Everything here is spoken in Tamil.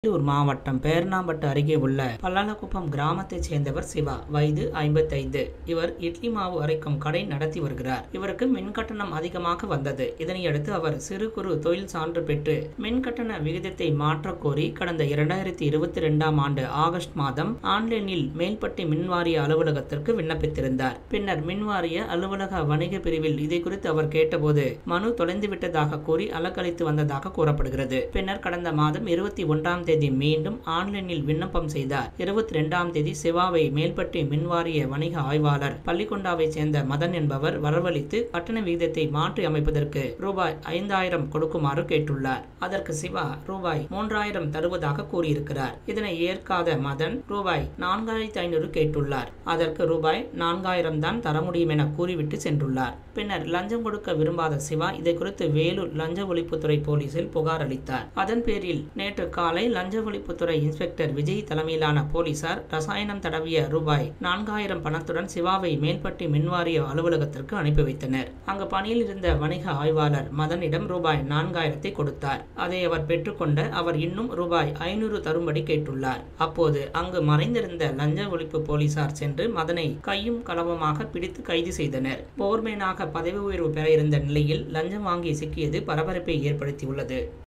அரியலூர் மாவட்டம் பேர்ணாம்பட்டு அருகே உள்ள பல்லாலக்குப்பம் கிராமத்தைச் சேர்ந்தவர் சிவா வயது ஐம்பத்தைந்து இவர் இட்லி மாவு அரைக்கும் கடை நடத்தி வருகிறார் இவருக்கு மின் கட்டணம் அதிகமாக வந்தது இதனையடுத்து அவர் சிறு குறு தொழில் சான்று பெற்று மின் கட்டண விகிதத்தை மாற்றக் கோரி கடந்த இரண்டாயிரத்தி இருபத்தி ரெண்டாம் ஆண்டு ஆகஸ்ட் மாதம் ஆன்லைனில் மேல்பட்டி மின்வாரிய அலுவலகத்திற்கு விண்ணப்பித்திருந்தார் பின்னர் மின்வாரிய அலுவலக வணிக பிரிவில் இதை குறித்து அவர் கேட்டபோது மனு தொலைந்து விட்டதாக கூறி அலக்கழித்து வந்ததாக கூறப்படுகிறது பின்னர் கடந்த மாதம் இருபத்தி ஒன்றாம் தேதி மீண்டும் ஆன்லைனில் விண்ணப்பம் செய்தார் இருபத்தி ரெண்டாம் தேதி சிவாவை மேல்பட்டி மின்வாரிய வணிக ஆய்வாளர் பள்ளிக்கொண்டாவை சேர்ந்த மதன் என்பவர் வரவழைத்து கட்டண விகிதத்தை மாற்றி அமைப்பதற்கு ரூபாய் ஐந்தாயிரம் கொடுக்குமாறு கேட்டுள்ளார் அதற்கு சிவா ரூபாய் மூன்றாயிரம் தருவதாக கூறியிருக்கிறார் இதனை ஏற்காத மதன் ரூபாய் நான்காயிரத்தி ஐநூறு கேட்டுள்ளார் அதற்கு ரூபாய் நான்காயிரம் தான் தர முடியும் என கூறிவிட்டு சென்றுள்ளார் பின்னர் லஞ்சம் கொடுக்க விரும்பாத சிவா இதை குறித்து வேலூர் லஞ்ச ஒழிப்புத்துறை போலீசில் புகார் அளித்தார் அதன் பேரில் நேற்று காலை லஞ்ச ஒழிப்புத்துறை இன்ஸ்பெக்டர் விஜய் தலைமையிலான போலீசார் ரசாயனம் தடவிய ரூபாய் நான்காயிரம் பணத்துடன் சிவாவை மேல்பட்டி மின்வாரிய அலுவலகத்திற்கு அனுப்பி வைத்தனர் அங்கு பணியில் இருந்த வணிக ஆய்வாளர் மதனிடம் ரூபாய் நான்காயிரத்தை கொடுத்தார் அதை அவர் பெற்றுக்கொண்ட அவர் இன்னும் ரூபாய் ஐநூறு தரும்படி கேட்டுள்ளார் அப்போது அங்கு மறைந்திருந்த லஞ்ச ஒழிப்பு போலீசார் சென்று மதனை கையும் களவுமாக பிடித்து கைது செய்தனர் போர்மேனாக பதவி உயர்வு பெற இருந்த நிலையில் லஞ்சம் வாங்கி சிக்கியது பரபரப்பை ஏற்படுத்தியுள்ளது